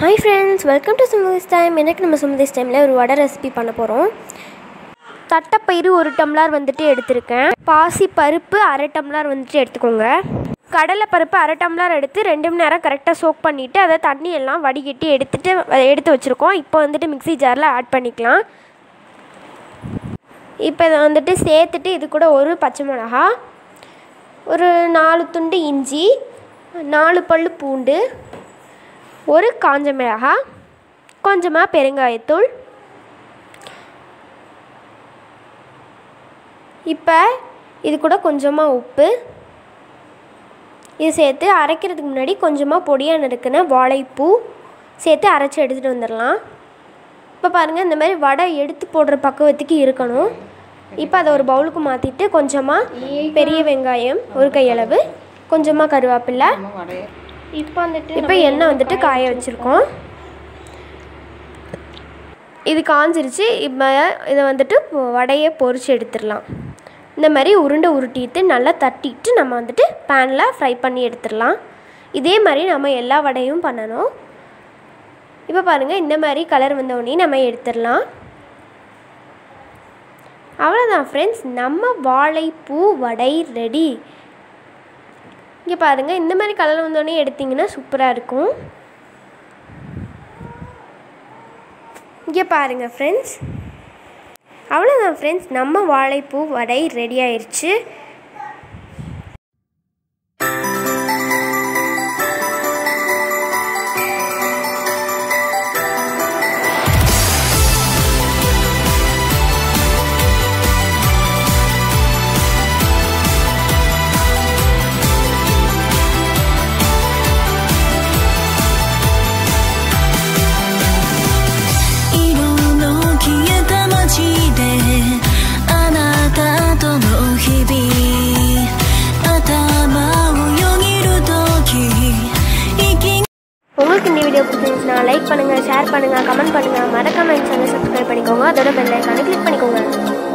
hi friends welcome to Sumathi's time எனக்கு நம்ம சுமதிஸ் டைமில் ஒரு வடை ரெசிபி பண்ண போகிறோம் தட்டைப்பயிறு ஒரு டம்ளர் வந்துட்டு எடுத்திருக்கேன் பாசி பருப்பு அரை டம்ளர் வந்துட்டு எடுத்துக்கோங்க கடலை பருப்பு அரை டம்ளர் எடுத்து ரெண்டு மணி நேரம் கரெக்டாக சோக் பண்ணிவிட்டு அதை தண்ணி எல்லாம் வடிகட்டி எடுத்துட்டு எடுத்து வச்சுருக்கோம் இப்போ வந்துட்டு மிக்ஸி ஜாரில் ஆட் பண்ணிக்கலாம் இப்போ இதை வந்துட்டு சேர்த்துட்டு இது கூட ஒரு பச்சை மிளகா ஒரு நாலு துண்டு இஞ்சி நாலு பல் பூண்டு ஒரு காஞ்ச மிளகாய் கொஞ்சமாக பெருங்காயத்தூள் இப்போ இது கூட கொஞ்சமாக உப்பு இது சேர்த்து அரைக்கிறதுக்கு முன்னாடி கொஞ்சமாக பொடியாக நறுக்கின வாழைப்பூ சேர்த்து அரைச்சி எடுத்துகிட்டு வந்துடலாம் இப்போ பாருங்கள் இந்த மாதிரி வடை எடுத்து போடுற பக்குவத்துக்கு இருக்கணும் இப்போ அதை ஒரு பவுலுக்கு மாற்றிட்டு கொஞ்சமாக பெரிய வெங்காயம் ஒரு கையளவு கொஞ்சமாக கருவேப்பில்லை இப்போ வந்துட்டு இப்போ எண்ணெய் வந்துட்டு காய வச்சுருக்கோம் இது காஞ்சிருச்சு இப்போ இதை வந்துட்டு வடையை பொரிச்சு எடுத்துடலாம் இந்த மாதிரி உருண்டை உருட்டிட்டு நல்லா தட்டிட்டு நம்ம வந்துட்டு பேனில் ஃப்ரை பண்ணி எடுத்துடலாம் இதே மாதிரி நம்ம எல்லா வடையும் பண்ணணும் இப்போ பாருங்கள் இந்த மாதிரி கலர் வந்தோடனே நம்ம எடுத்துடலாம் அவ்வளோதான் ஃப்ரெண்ட்ஸ் நம்ம வாழைப்பூ வடை ரெடி இங்கே பாருங்கள் இந்த மாதிரி கலர் வந்தோடனே எடுத்திங்கன்னா சூப்பராக இருக்கும் இங்கே பாருங்கள் ஃப்ரெண்ட்ஸ் அவ்வளோதான் ஃப்ரெண்ட்ஸ் நம்ம வாழைப்பூ வடை ரெடி ஆயிடுச்சு 「色の消えた街であなたとの日々」「頭をよぎる時息 உங்களுக்கு இந்த வீடியோ பிடிச்சிருந்துச்சுன்னா லைக் பண்ணுங்கள் ஷேர் பண்ணுங்கள் கமெண்ட் பண்ணுங்கள் மறக்காம என் சேனல் சப்ஸ்கிரைப் பண்ணிக்கோங்க அதோட பெல் ஐக்கானை கிளிக் பண்ணிக்கோங்க